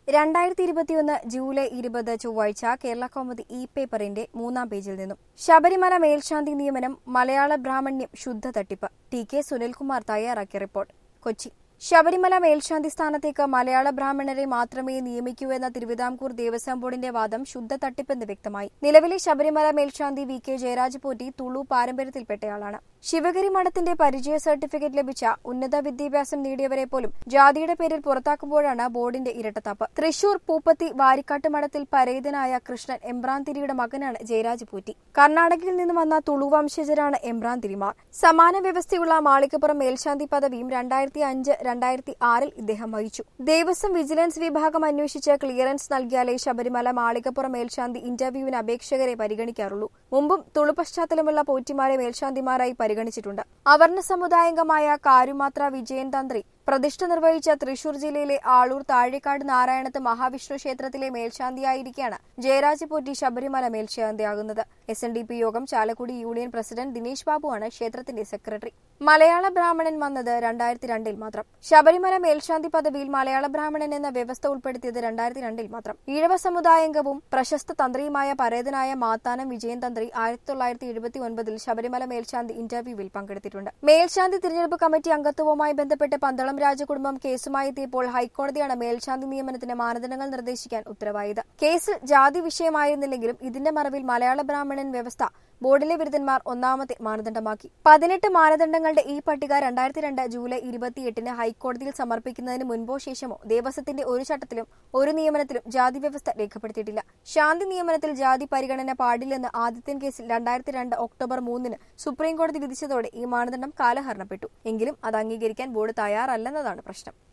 രണ്ടായിരത്തി ഇരുപത്തിയൊന്ന് ജൂലൈ ഇരുപത് ചൊവ്വാഴ്ച കേരള കൗമുദി ഇ പേപ്പറിന്റെ മൂന്നാം പേജിൽ നിന്നും ശബരിമല മേൽശാന്തി നിയമനം മലയാള ബ്രാഹ്മണ്യം ശുദ്ധ തട്ടിപ്പ് ടി കെ സുനിൽകുമാർ തയ്യാറാക്കിയ റിപ്പോർട്ട് കൊച്ചി ശബരിമല മേൽശാന്തി സ്ഥാനത്തേക്ക് മലയാള ബ്രാഹ്മണരെ മാത്രമേ നിയമിക്കൂ എന്ന തിരുവിതാംകൂർ ദേവസ്വം ബോർഡിന്റെ വാദം ശുദ്ധ തട്ടിപ്പെന്ന് വ്യക്തമായി നിലവിലെ ശബരിമല മേൽശാന്തി വി കെ ജയരാജ് പോറ്റി തുളു പാരമ്പര്യത്തിൽപ്പെട്ടയാളാണ് ശിവഗിരി മഠത്തിന്റെ പരിചയ സർട്ടിഫിക്കറ്റ് ലഭിച്ച ഉന്നത വിദ്യാഭ്യാസം നേടിയവരെ പോലും ജാതിയുടെ പേരിൽ പുറത്താക്കുമ്പോഴാണ് ബോർഡിന്റെ ഇരട്ടത്താപ്പ് തൃശൂർ പൂപ്പത്തി വാരിക്കാട്ട് മഠത്തിൽ പരേതനായ കൃഷ്ണൻ എംബ്രാന്തിരിയുടെ മകനാണ് ജയരാജ് പൂറ്റി കർണാടകയിൽ നിന്ന് വന്ന തുളു വംശജരാണ് എംബ്രാന്തിരിമാർ സമാന വ്യവസ്ഥയുള്ള മാളികപ്പുറം മേൽശാന്തി പദവിയും രണ്ടായിരത്തി അഞ്ച് രണ്ടായിരത്തി ആറിൽ ഇദ്ദേഹം വഹിച്ചു ദേവസ്വം വിജിലൻസ് വിഭാഗം അന്വേഷിച്ച് ക്ലിയറൻസ് നൽകിയാലേ ശബരിമല മാളികപ്പുറം മേൽശാന്തി ഇന്റർവ്യൂവിന് അപേക്ഷകരെ പരിഗണിക്കാറുള്ളൂ മുമ്പും തുളു പശ്ചാത്തലമുള്ള പോറ്റിമാരെ മേൽശാന്തിമാരായി പരിഗണിച്ചിട്ടുണ്ട് അവർണ സമുദായാംഗമായ കാരുമാത്ര വിജയൻ തന്ത്രി പ്രതിഷ്ഠ നിർവഹിച്ച തൃശൂർ ജില്ലയിലെ ആളൂർ താഴേക്കാട് നാരായണത്ത് മഹാവിഷ്ണു ക്ഷേത്രത്തിലെ മേൽശാന്തിയായിരിക്കെയാണ് ജയരാജ് പോറ്റി ശബരിമല മേൽശാന്തിയാകുന്നത് S N D P Yogam Chalakudy union president Dinesh ബാബുവാണ് ക്ഷേത്രത്തിന്റെ സെക്രട്ടറി മലയാള ബ്രാഹ്മണൻ വന്നത് രണ്ടായിരത്തി രണ്ടിൽ മാത്രം ശബരിമല മേൽശാന്തി പദവിയിൽ മലയാള ബ്രാഹ്മണൻ എന്ന വ്യവസ്ഥ ഉൾപ്പെടുത്തിയത് രണ്ടായിരത്തി രണ്ടിൽ മാത്രം ഈഴവ സമുദായാംഗവും പ്രശസ്ത തന്ത്രിയുമായ പരേതനായ മാത്താനം വിജയൻ തന്ത്രി ആയിരത്തി തൊള്ളായിരത്തി എഴുപത്തി ഒൻപതിൽ ശബരിമല മേൽശാന്തി ഇന്റർവ്യൂവിൽ പങ്കെടുത്തിട്ടുണ്ട് മേൽശാന്തി തിരഞ്ഞെടുപ്പ് കമ്മിറ്റി അംഗത്വവുമായി ബന്ധപ്പെട്ട് പന്തളം രാജകുടുംബം കേസുമായി എത്തിയപ്പോൾ ഹൈക്കോടതിയാണ് മേൽശാന്തി നിയമനത്തിന് മാനദണ്ഡങ്ങൾ നിർദ്ദേശിക്കാൻ ഉത്തരവായത് കേസിൽ ജാതി വിഷയമായിരുന്നില്ലെങ്കിലും ഇതിന്റെ മറവിൽ മലയാള ബ്രാഹ്മണൻ വ്യവസ്ഥ ബോർഡിലെ ബിരുദന്മാർ ഒന്നാമത്തെ മാനദണ്ഡമാക്കി പതിനെട്ട് മാനദണ്ഡങ്ങളുടെ ഈ പട്ടിക രണ്ടായിരത്തി രണ്ട് ജൂലൈ ഇരുപത്തിയെട്ടിന് ഹൈക്കോടതിയിൽ സമർപ്പിക്കുന്നതിന് മുൻപോ ശേഷമോ ദേവസ്വത്തിന്റെ ഒരു ചട്ടത്തിലും ഒരു നിയമനത്തിലും ജാതി വ്യവസ്ഥ രേഖപ്പെടുത്തിയിട്ടില്ല ശാന്തി നിയമനത്തിൽ ജാതി പരിഗണന പാടില്ലെന്ന് ആദിത്യൻ കേസിൽ രണ്ടായിരത്തി രണ്ട് ഒക്ടോബർ മൂന്നിന് സുപ്രീംകോടതി വിധിച്ചതോടെ ഈ മാനദണ്ഡം കാലഹരണപ്പെട്ടു എങ്കിലും അത് അംഗീകരിക്കാൻ ബോർഡ് തയ്യാറല്ലെന്നതാണ് പ്രശ്നം